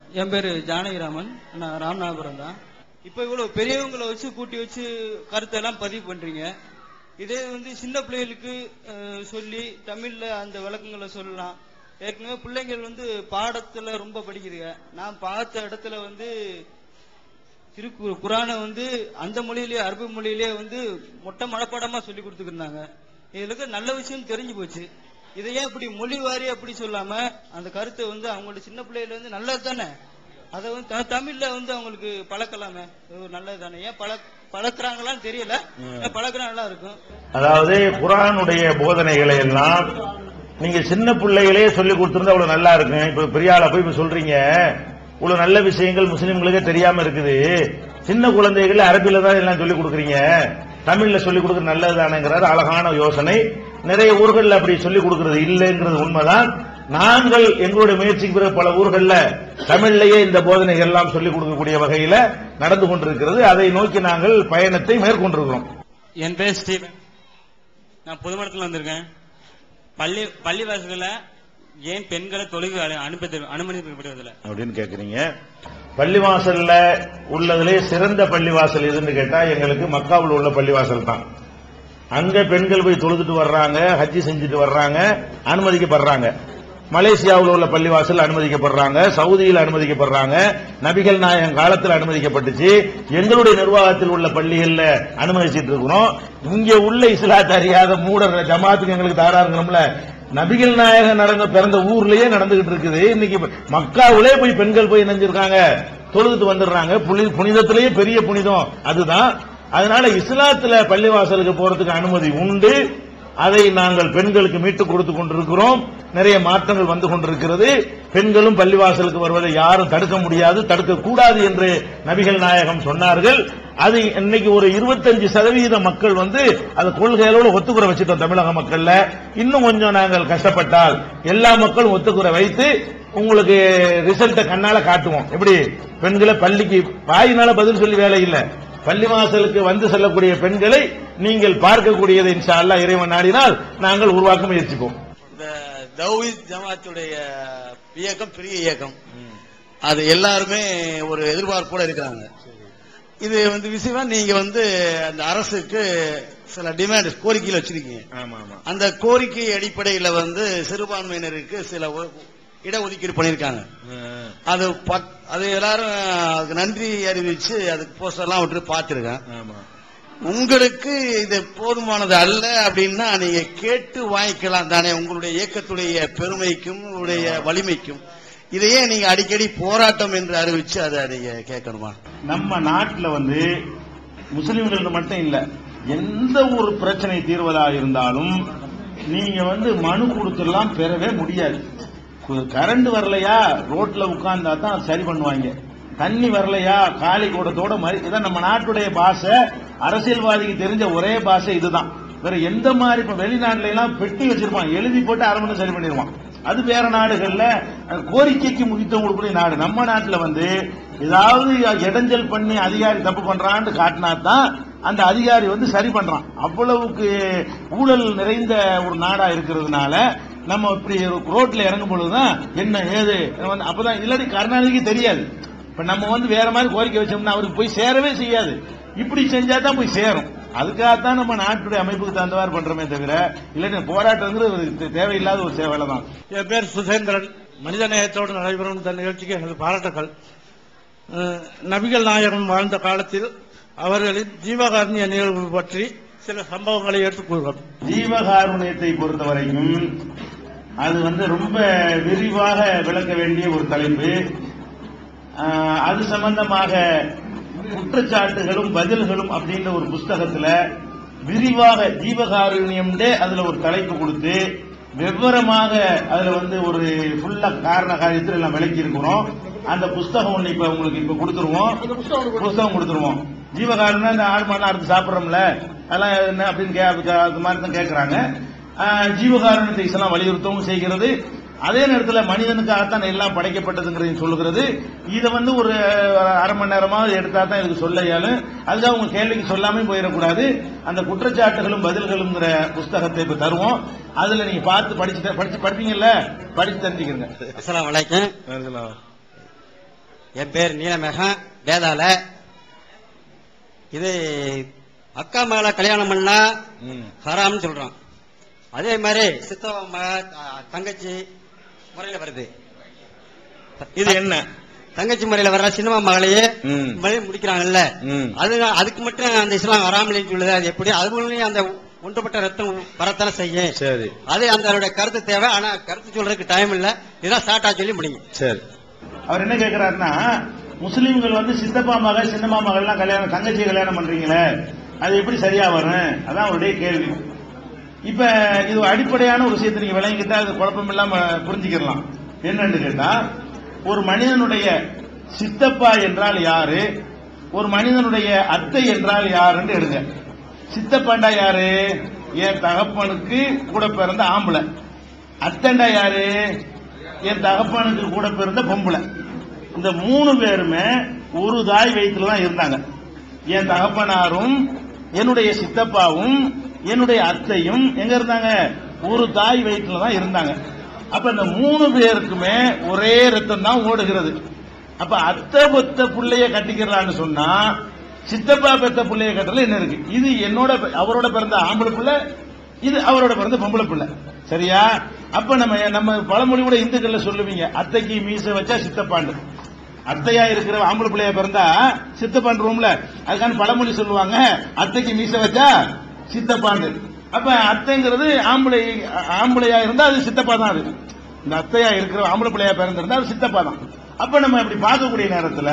என் பேரு ஜானகிராமன் நான் ராமநாதபுரம் தான் இப்போ இவ்வளவு பெரியவங்களை வச்சு கூட்டி வச்சு கருத்தெல்லாம் பதிவு பண்றீங்க இதே வந்து சின்ன பிள்ளைகளுக்கு அஹ், சொல்லி தமிழ்ல அந்த விளக்கங்களை சொல்லலாம் ஏற்கனவே பிள்ளைங்கள் வந்து பாடத்துல ரொம்ப படிக்குதுங்க நான் பார்த்த இடத்துல வந்து திரு குரானை வந்து அந்த மொழியிலேயே அரபு மொழியிலேயே வந்து மொட்டை மனப்பாடமா சொல்லி கொடுத்துருந்தாங்க இதுக்கு நல்ல விஷயம் தெரிஞ்சு போச்சு இதை ஏன் இப்படி மொழி வாரி அப்படி சொல்லாம அந்த கருத்தை வந்து அவங்களோட சின்ன பிள்ளையில இருந்து நல்லது தானே அதை வந்து த- தமிழ்ல வந்து அவங்களுக்கு பழக்கலாமே இது ஒரு நல்லது தானே ஏன் பழ பழக்கிறாங்களான்னு தெரியல பழக்கினா நல்லா இருக்கும் அதாவது குரானுடைய போதனைகளை எல்லாம் நீங்க சின்ன பிள்ளைகளே சொல்லி கொடுத்திருந்தா அவ்வளவு நல்லா இருக்கும் இப்ப பெரிய ஆளா போய் இப்ப சொல்றீங்க இவ்வளவு நல்ல விஷயங்கள் முஸ்லிம்களுக்கே தெரியாம இருக்குது சின்ன குழந்தைகள் அரபில தான் எல்லாம் சொல்லி கொடுக்குறீங்க தமிழ்ல சொல்லி கொடுக்கறது நல்லதுதானேங்கிறது அழகான யோசனை நிறைய ஊர்கள்ல அப்படி சொல்லி கொடுக்கறது இல்லைங்கிறது உண்மைதான் நாங்கள் எங்களுடைய முயற்சிக்கு பிறகு பல ஊர்கள்ல தமிழ்லயே இந்த போதனைகள் எல்லாம் சொல்லிக் கொடுக்கக்கூடிய வகையில நடந்து கொண்டிருக்கிறது அதை நோக்கி நாங்கள் பயணத்தை மேற்கொண்டிருக்கிறோம் என் பேர் ஸ்டீவன் நான் புதுமடத்துல வந்திருக்கேன் பள்ளி பள்ளிவாசல்ல ஏன் பெண்களை தொழுகை அனு- அனுமதி அனுமதிக்கப்படுவதில்லை அப்படின்னு கேக்குறீங்க பள்ளிவாசல்ல உள்ளதிலே சிறந்த பள்ளிவாசல் எதுன்னு கேட்டா எங்களுக்கு மக்காவில் உள்ள பள்ளிவாசல் தான் அங்க பெண்கள் போய் தொழுதுட்டு வர்றாங்க ஹஜ்ஜி செஞ்சுட்டு வர்றாங்க அனுமதிக்கப்படுறாங்க மலேசியாவில் உள்ள பள்ளிவாசல் அனுமதிக்கப்படுறாங்க சவுதியில் அனுமதிக்கப்படுறாங்க நபிகள் நாயகம் காலத்தில் அனுமதிக்கப்பட்டுச்சு எங்களுடைய நிர்வாகத்தில் உள்ள பள்ளிகள்ல அனுமதிச்சிட்டு இருக்கிறோம் இங்க உள்ள இஸ்லாத்தை அறியாத மூடர் ஜமாத்துக்கு எங்களுக்கு தாராருங்களோம்ல நபிகள் நாயகம் நடந்த பிறந்த ஊர்லயே நடந்துகிட்டு இருக்குது இன்னைக்கு மக்காவிலே போய் பெண்கள் போய் நினைஞ்சிருக்காங்க தொழுதுட்டு வந்துடுறாங்க புனி- புனிதத்திலேயே பெரிய புனிதம் அதுதான் அதனால இஸ்லாத்துல பள்ளிவாசலுக்கு போறதுக்கு அனுமதி உண்டு அதை நாங்கள் பெண்களுக்கு மீட்டுக் கொடுத்து கொண்டிருக்கிறோம் நிறைய மாற்றங்கள் வந்து கொண்டிருக்கிறது பெண்களும் பள்ளிவாசலுக்கு வருவதை யாரும் தடுக்க முடியாது தடுக்க கூடாது என்று நபிகள் நாயகம் சொன்னார்கள் அது இன்னைக்கு ஒரு இருபத்தஞ்சு சதவீத மக்கள் வந்து அது கொள்கைகளோடு ஒத்துக்குற வச்சுட்டோம் தமிழக மக்கள்ல இன்னும் கொஞ்சம் நாங்கள் கஷ்டப்பட்டால் எல்லா மக்களும் ஒத்துக்குற வைத்து உங்களுக்கு ரிசல்ட்டை கண்ணால காட்டுவோம் எப்படி பெண்களை பள்ளிக்கு வாயினால பதில் சொல்லி வேலை இல்லை பள்ளிவாசலுக்கு வந்து செல்லக்கூடிய பெண்களை நீங்கள் பார்க்கக்கூடியதை இன்ஷா அல்லாஹ் இறைவன் நாடினால் நாங்கள் உருவாக்க முயற்சிப்போம் இந்த தௌஹீத் ஜமாத்துடைய இயக்கம் பெரிய இயக்கம் அது எல்லாருமே ஒரு எதிர்பார்ப்போட இருக்கிறாங்க இது வந்து விஷயம் நீங்க வந்து அந்த அரசுக்கு சில டிமாண்ட் கோரிக்கைகள் வச்சிருக்கீங்க ஆமா ஆமா அந்த கோரிக்கை அடிப்படையில வந்து சிறுபான்மையினருக்கு சில ஒ- இடஒதுக்கீடு பண்ணியிருக்காங்க அது பக்- அது எல்லாரும் அதுக்கு நன்றி அறிவிச்சு அதுக்கு போஸ்டர்லாம் விட்டு பார்த்திருக்கேன் ஆமா உங்களுக்கு இது போதுமானது அல்ல அப்படின்னா நீங்க கேட்டு வாங்கிக்கலாம் தானே உங்களுடைய இயக்கத்துடைய பெருமைக்கும் உங்களுடைய வலிமைக்கும் இதையே நீங்க அடிக்கடி போராட்டம் என்று அறிவிச்சு அதை நீங்க கேட்கணுமா நம்ம நாட்டுல வந்து முஸ்லிம்களுக்கு மட்டும் இல்ல எந்த ஒரு பிரச்சனை தீர்வதாக இருந்தாலும் நீங்க வந்து மனு கொடுத்துடலாம் பெறவே முடியாது கு- கரண்ட் வரலையா ரோட்ல உட்கார்ந்தா தான் அது சரி பண்ணுவாங்க தண்ணி வரலையா காலி கூடத்தோட மாதிரி இதான் நம்ம நாட்டுடைய பாஷை அரசியல்வாதிக்கு தெரிஞ்ச ஒரே பாஷை இதுதான் வேற எந்த மாதிரி இப்ப வெளிநாட்டுல எல்லாம் பெட்டி வச்சிருப்பான் எழுதி போட்டு அரை மணி நேரம் சரி பண்ணிடுவான் அது வேற நாடுகள்ல அஹ், கோரிக்கைக்கு முக்கியத்துவம் கொடுக்கக்கூடிய நாடு நம்ம நாட்டுல வந்து ஏதாவது இடைஞ்சல் பண்ணி அதிகாரி தப்பு பண்றான்னு காட்டினா தான் அந்த அதிகாரி வந்து சரி பண்றான் அவ்வளவுக்கு ஊழல் நிறைந்த ஒரு நாடா இருக்கிறதுனால நம்ம இப்படி ரோட்ல இறங்கும் பொழுதுதான் என்ன ஏது வந்து அப்பதான் இல்லாட்டி கருணாநிதிக்கு தெரியாது இப்ப நம்ம வந்து வேற மாதிரி கோரிக்கை வச்சோம்னா அவருக்கு போய் சேரவே செய்யாது இப்படி செஞ்சா தான் போய் சேரும் அதுக்காகத்தான் நம்ம நாட்டுடைய அமைப்புக்கு தகுந்த மாதிரி பண்றோமே தவிர இல்லாட்டி போராட்டங்கிறது ஒரு தே- தேவையில்லாத ஒரு சேவை தான் என் பேர் சுசேந்திரன் மனித நேயத்தோடு நடைபெறும் இந்த நிகழ்ச்சிக்கு எனது பாராட்டுகள் அஹ், நபிகள் நாயகம் வாழ்ந்த காலத்தில் அவர்களின் ஜீவகாருண்ய நிகழ்வு பற்றி சில சம்பவங்களை எடுத்துக் ஜீவகாருண்யத்தை பொறுத்த வரைக்கும் அது வந்து ரொம்ப விரிவாக விளக்க வேண்டிய ஒரு தலைப்பு ஆஹ், அது சம்பந்தமாக குற்றச்சாட்டுகளும் பதில்களும் அப்படின்ற ஒரு புஸ்தகத்துல விரிவாக ஜீவகாருண்யம்டே அதுல ஒரு தலைப்பு கொடுத்து விவரமாக அதுல வந்து ஒரு ஃபுல்லா காரண காரியத்தில் எல்லாம் விளக்கி இருக்கிறோம் அந்த புஸ்தகம் ஒண்ணு இப்ப உங்களுக்கு இப்ப கொடுத்துருவோம் புஸ்தகம் கொடுத்துருவோம் ஜீவகாருண்யம் இந்த ஆடு மாடு அறுத்து சாப்பிடுறோம்ல அதெல்லாம் என்ன அப்படின்னு கே- அதுக்கு- அது மாதிரி தான் கேட்கறாங்க ஆஹ், ஜீவகாருண்யத்தை இஸ்லாம் வலியுறுத்தவும் செய்கிறது அதே நேரத்தில் மனிதனுக்காகத்தான் எல்லாம் படைக்கப்பட்டதுங்கிறதையும் சொல்லுகிறது இதை வந்து ஒரு அரை மணி நேரமாவது எடுத்தா தான் இதுக்கு சொல்ல இயலும் அதுக்காக உங்க கேள்விக்கு சொல்லாம போயிடக்கூடாது அந்த குற்றச்சாட்டுகளும் பதில்களுங்கிற புஸ்தகத்தை இப்ப தருவோம் அதுல நீங்க பார்த்து படிச்சு படிச்சு படிப்பீங்கல்ல படிச்சு தெரிஞ்சுக்கிறங்க அஸ்ஸலாமு அலைக்கும் என் பேர் நீலமேகம் வேதால இது அக்கா மகளை கல்யாணம் பண்ணா ம். ஹராம்னு சொல்றோம் அதே மாதிரி சித்தவ மக த- தங்கச்சி முறையில வருது இது என்ன தங்கச்சி முறையில வர்ற சினிமா மகளையே ம். மறுபடியும் முடிக்கிறாங்கல்ல ம். அது அதுக்கு மட்டும் அந்த இஸ்லாம் ஹராமில்லைன்னு சொல்லுது அது எப்படி அதுக்குள்ளேயும் அந்த ஒன்றுபட்ட ரத்தம் வரத்தானே செய்யும் சரி அது அந்த கருத்து தேவை ஆனா கருத்து சொல்றதுக்கு டைம் இல்ல இதான் ஷார்ட்டா சொல்லி முடியும் சரி அவர் என்ன கேக்குறாருன்னா முஸ்லிம்கள் வந்து சித்தப்பா மகள் சின்னம்மா மகள்லாம் கல்யாணம் தங்கச்சி கல்யாணம் பண்றீங்களே அது எப்படி சரியா வரும் அதான் அவருடைய கேள்வி இப்ப இது ஒரு அடிப்படையான ஒரு விஷயத்தை நீங்க விளங்கிட்டா அது குழப்பம் இல்லாம புரிஞ்சுக்கலாம் என்னன்னு கேட்டா ஒரு மனிதனுடைய சித்தப்பா என்றால் யாரு ஒரு மனிதனுடைய அத்தை என்றால் யாருன்னு எடுங்க சித்தப்பாண்டா யாரு என் தகப்பனுக்கு கூட பிறந்த ஆம்பளை அத்தண்டா யாரு என் தகப்பனுக்கு கூட பிறந்த பொம்பளை இந்த மூணு பேருமே ஒரு தாய் வயிற்றுல தான் இருந்தாங்க என் தகப்பனாரும் என்னுடைய சித்தப்பாவும் என்னுடைய அத்தையும் எங்க இருந்தாங்க ஒரு தாய் வயிற்றுல தான் இருந்தாங்க அப்ப இந்த மூணு பேருக்குமே ஒரே ரத்தம் தான் ஓடுகிறது அப்ப அத்தை பெத்த புள்ளைய கட்டிக்கிறான்னு சொன்னா சித்தப்பா பெத்த புள்ளைய கட்டல என்ன இருக்கு இது என்னோட அவரோட பிறந்த ஆம்பளை புள்ள இது அவரோட பிறந்த பொம்பளை பிள்ளை சரியா அப்ப நம்ம நம்ம பழமொழி கூட இந்துக்கள்ல சொல்லுவீங்க அத்தைக்கு மீச வச்சா சித்தப்பாண்டு அத்தையா இருக்கிற ஆம்பளை பிள்ளைய பிறந்தா சித்தப்பாண்டுருவோம்ல அதுக்கான பழமொழி சொல்லுவாங்க அத்தைக்கு மீச வச்சா சித்தப்பாண்டு அப்ப அத்தைங்கிறது ஆம்பளை ஆம்பளையா இருந்தா அது சித்தப்பா தான் அது இந்த அத்தையா இருக்கிற ஆம்பளை பிள்ளையா பிறந்திருந்தா அது சித்தப்பா தான் அப்ப நம்ம இப்படி பார்க்கக்கூடிய நேரத்துல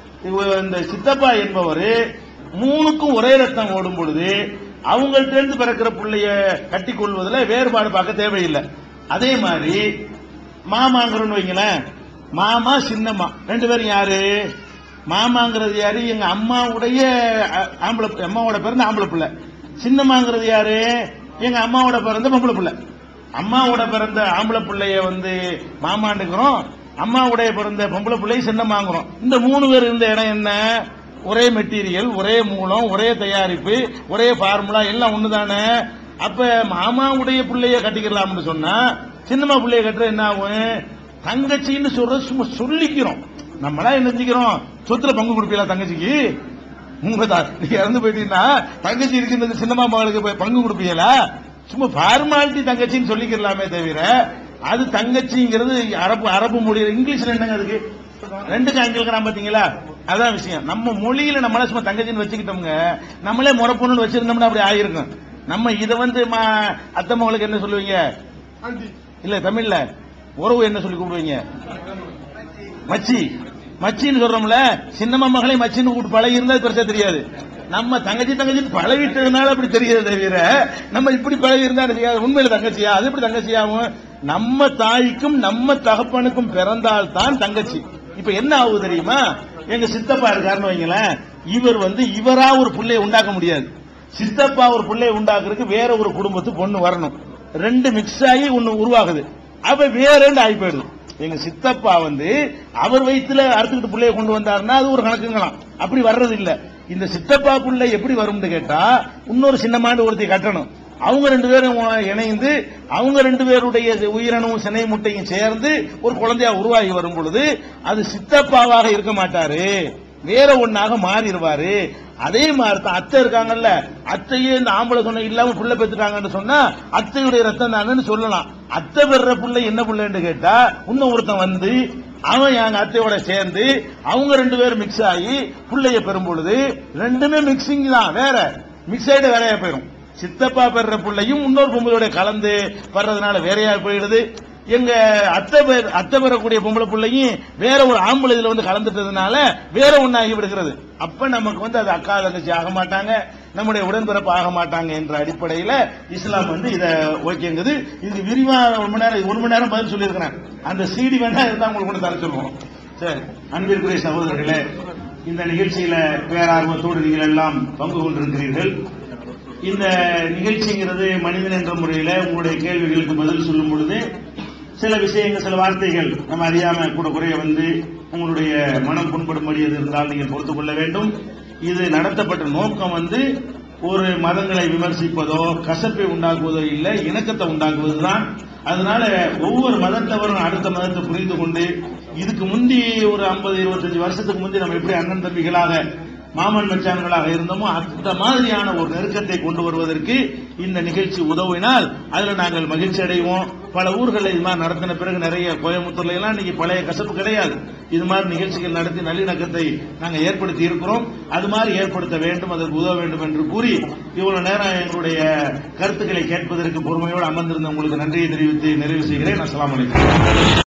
இவ- இந்த சித்தப்பா என்பவர் மூணுக்கும் ஒரே ரத்தம் ஓடும் பொழுது அவங்கள்ட்ட இருந்து பிறக்கிற பிள்ளைய கட்டி கொள்வதில் வேறுபாடு பார்க்க தேவையில்லை அதே மாதிரி மாமாங்கிறோன்னு வைங்களேன் மாமா சின்னம்மா ரெண்டு பேரும் யாரு மாமாங்கிறது யாரு எங்க அம்மாவுடைய அ- ஆம்பளை அம்மாவோட பிறந்த ஆம்பளை பிள்ளை சின்னம்மாங்கிறது யாரு எங்க அம்மாவோட பிறந்த பொம்பளை பிள்ளை அம்மாவோட பிறந்த ஆம்பளை பிள்ளைய வந்து மாமாண்டுக்கிறோம் அம்மாவுடைய பிறந்த பொம்பளை பிள்ளைய சின்னம்மாங்கிறோம் இந்த மூணு பேர் இருந்த இடம் என்ன ஒரே மெட்டீரியல் ஒரே மூலம் ஒரே தயாரிப்பு ஒரே ஃபார்முலா எல்லாம் ஒண்ணுதானே அப்ப மாமாவுடைய பிள்ளைய கட்டிக்கலாம்னு சொன்னா சின்னம்மா பிள்ளைய கட்டுற என்ன ஆகும் தங்கச்சின்னு சொல்ற சும்மா சொல்லிக்கிறோம் நம்மளா என்ன செஞ்சுக்கிறோம் சொத்துல பங்கு கொடுப்பீங்களா தங்கச்சிக்கு உண்மைதான் நீங்க இறந்து போயிட்டீங்கன்னா தங்கச்சி இருக்கின்றது சின்னம்மா மகளுக்கு போய் பங்கு கொடுப்பீங்களா சும்மா ஃபார்மாலிட்டி தங்கச்சின்னு சொல்லிக்கிறலாமே தவிர அது தங்கச்சிங்கிறது அரபு அரபு மொழியில இங்கிலீஷ்ல என்னங்க அதுக்கு ரெண்டுக்கு ஆங்கிலம் பாத்தீங்களா அதான் விஷயம் நம்ம மொழியில நம்மள சும்மா தங்கச்சின்னு வச்சுக்கிட்டோம்ங்க நம்மளே முறப்பொண்ணு வச்சிருந்தோம்னா அப்படி ஆயிருக்கும் நம்ம இதை வந்து மா- அத்தை மகளுக்கு என்ன சொல்லுவீங்க இல்ல தமிழ்ல உறவு என்ன சொல்லி கூப்பிடுவீங்க மச்சி மச்சின்னு சொல்றோம்ல சின்னம்மா மகளை மச்சின்னு கூப்பிட்டு பழகி இருந்தா பெருசா தெரியாது நம்ம தங்கச்சி தங்கச்சின்னு பழகிட்டதுனால அப்படி தெரியாது தவிர நம்ம இப்படி பழகி இருந்தா என்ன செய்யாது? உண்மையில தங்கச்சியா அது எப்படி தங்கச்சியாகும் நம்ம தாய்க்கும் நம்ம தகப்பனுக்கும் பிறந்தால் தான் தங்கச்சி இப்ப என்ன ஆகுது தெரியுமா எங்க சித்தப்பா இருக்காருன்னு வைங்களேன் இவர் வந்து இவரா ஒரு புள்ளைய உண்டாக்க முடியாது சித்தப்பா ஒரு பிள்ளைய உண்டாக்குறதுக்கு வேற ஒரு குடும்பத்து பொண்ணு வரணும் ரெண்டு மிக்ஸ் ஆகி ஒண்ணு உருவாகுது அப்ப வேற ரெண்டு ஆகி போயிடுது எங்க சித்தப்பா வந்து அவர் வயித்துல அறுத்துக்கிட்டு பிள்ளைய கொண்டு வந்தாருன்னா அது ஒரு கணக்குங்களாம் அப்படி வர்றது இல்ல இந்த சித்தப்பா புள்ளை எப்படி வரும்னு கேட்டா இன்னொரு சின்னமாண்டு ஒருத்தி கட்டணும் அவங்க ரெண்டு பேரும் இணைந்து அவங்க ரெண்டு பேருடைய உயிரணுவும் சினை முட்டையும் சேர்ந்து ஒரு குழந்தையா உருவாகி வரும் பொழுது அது சித்தப்பாவாக இருக்க மாட்டாரு வேற ஒண்ணாக மாறிடுவாரு அதே மாதிரி தான் அத்தை இருக்காங்கல்ல அத்தையே இந்த ஆம்பளை சொன்ன இல்லாம புள்ள பெத்துட்டாங்கன்னு சொன்னா அத்தையுடைய ரத்தம் தானேன்னு சொல்லலாம் அத்தை பெற புள்ள என்ன புள்ளன்னு கேட்டா இன்னும் ஒருத்தன் வந்து அவன் எங்க அத்தையோட சேர்ந்து அவங்க ரெண்டு பேரும் மிக்ஸ் ஆகி புள்ளைய பெறும் பொழுது ரெண்டுமே மிக்சிங் தான் வேற மிக்ஸ் ஆயிட்டு வேறையா போயிடும் சித்தப்பா பெற புள்ளையும் இன்னொரு பொம்பளையோட கலந்து வர்றதுனால வேறையா போயிடுது எங்க அத்தை பேர் அத்தை பெறக்கூடிய பொம்பளை பிள்ளையும் வேற ஒரு ஆம்பளை இதுல வந்து கலந்துட்டதுனால வேற ஒண்ணாகி விடுகிறது அப்ப நமக்கு வந்து அது அக்கா தங்கச்சி ஆக மாட்டாங்க நம்முடைய உடன்பிறப்பு ஆக மாட்டாங்க என்ற அடிப்படையில இஸ்லாம் வந்து இத ஓகேங்குது இது விரிவா ஒரு மணி நேரம் ஒரு மணி நேரம் பதில் சொல்லியிருக்கிறேன் அந்த சிடி வேணா இருந்தா உங்களுக்கு கொண்டு தர சொல்லுவோம் சரி அன்பிற்குரிய சகோதரர்களே இந்த நிகழ்ச்சியில பேரார்வத்தோடு நீங்கள் எல்லாம் பங்கு கொண்டிருக்கிறீர்கள் இந்த நிகழ்ச்சிங்கிறது மனிதன் என்ற முறையில உங்களுடைய கேள்விகளுக்கு பதில் சொல்லும் பொழுது சில விஷயங்கள் சில வார்த்தைகள் நம்ம அறியாம கூட குறைய வந்து உங்களுடைய மனம் புண்படும்படி எது இருந்தால் நீங்கள் பொறுத்துக் கொள்ள வேண்டும் இது நடத்தப்பட்ட நோக்கம் வந்து ஒரு மதங்களை விமர்சிப்பதோ கசப்பை உண்டாக்குவதோ இல்லை இணக்கத்தை உண்டாக்குவதுதான் அதனால ஒவ்வொரு மதத்தவரும் அடுத்த மதத்தை புரிந்து கொண்டு இதுக்கு முந்தி ஒரு 50 இருபத்தஞ்சு வருஷத்துக்கு முந்தி நம்ம எப்படி அண்ணன் தம்பிகளாக மாமன் மச்சான்களாக இருந்தோமோ அந்த மாதிரியான ஒரு நெருக்கத்தை கொண்டு வருவதற்கு இந்த நிகழ்ச்சி உதவினால் அதுல நாங்கள் மகிழ்ச்சி அடைவோம் பல ஊர்களில் இது மாதிரி நடத்தின பிறகு நிறைய கோயம்புத்தூர்ல எல்லாம் இன்னைக்கு பழைய கசப்பு கிடையாது இது மாதிரி நிகழ்ச்சிகள் நடத்தி நல்லிணக்கத்தை நாங்கள் ஏற்படுத்தி இருக்கிறோம் அது மாதிரி ஏற்படுத்த வேண்டும் அதற்கு உதவ வேண்டும் என்று கூறி இவ்வளவு நேரம் எங்களுடைய கருத்துக்களை கேட்பதற்கு பொறுமையோடு அமர்ந்திருந்த உங்களுக்கு நன்றியை தெரிவித்து நிறைவு செய்கிறேன் அஸ்ஸலாமு அலைக்கும்